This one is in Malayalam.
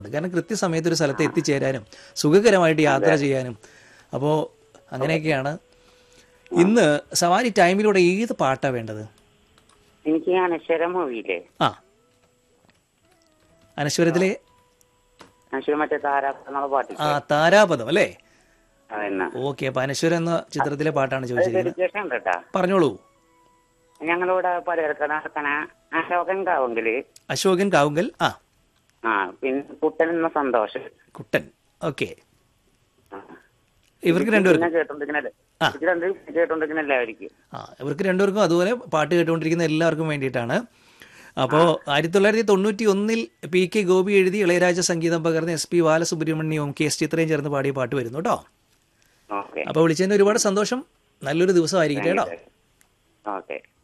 കാരണം കൃത്യസമയത്ത് ഒരു സ്ഥലത്ത് എത്തിച്ചേരാനും സുഖകരമായിട്ട് യാത്ര ചെയ്യാനും അപ്പോൾ അങ്ങനെയൊക്കെയാണ് ഇന്ന് സവാരി ടൈമിലൂടെ ഏത് പാട്ടാണ് വേണ്ടത് എനിക്ക് അനശ്വര മൂവിയില്ലേ ആ അനശ്വരത്തിലെ അനശ്വര മറ്റേ താരാ എന്നുള്ള പാട്ട് ആ താരാപദം അല്ലേ അതന്നെ ഓക്കെ അപ്പൊ അനശ്വര എന്ന ചിത്രത്തിലെ പാട്ടാണ് ചോദിച്ചിരിക്കുന്നത് ഡെഡിക്കേഷൻ ഉണ്ട് കേട്ടാ പറഞ്ഞോളൂ ഞങ്ങളിവിടെ പലചരക്ക് നടക്കണ അശോകൻ കാവെങ്കില് അശോകൻ കാവുങ്കൽ ആ ആ പിന്നെ കുട്ടൻ എന്ന സന്തോഷം കുട്ടൻ ഓക്കെ ആ. ഇവർക്ക് രണ്ടുപേർക്കും പിന്നെ കേട്ടോണ്ടിരിക്കണല്ലേ ആ. ഇത് രണ്ട് കേട്ടോണ്ടിരിക്കുന്ന എല്ലാവർക്കും ആ ഇവർക്ക് രണ്ടുപേർക്കും അതുപോലെ പാട്ട് കേട്ടുകൊണ്ടിരിക്കുന്ന എല്ലാവർക്കും വേണ്ടിയിട്ടാണ് അപ്പോൾ ആയിരത്തി തൊള്ളായിരത്തി തൊണ്ണൂറ്റി ഒന്നിൽ പി കെ ഗോപി എഴുതി ഇളയരാജ സംഗീതം പകർന്ന് എസ് പി ബാലസുബ്രഹ്മണ്യവും കെ എസ് ചിത്രയും ചേർന്ന് പാടിയ പാട്ട് വരുന്നു കേട്ടോ ഓക്കെ അപ്പോൾ വിളിച്ചതിന് ഒരുപാട് സന്തോഷം നല്ലൊരു ദിവസമായിരിക്കട്ടെ കേട്ടോ ഓക്കെ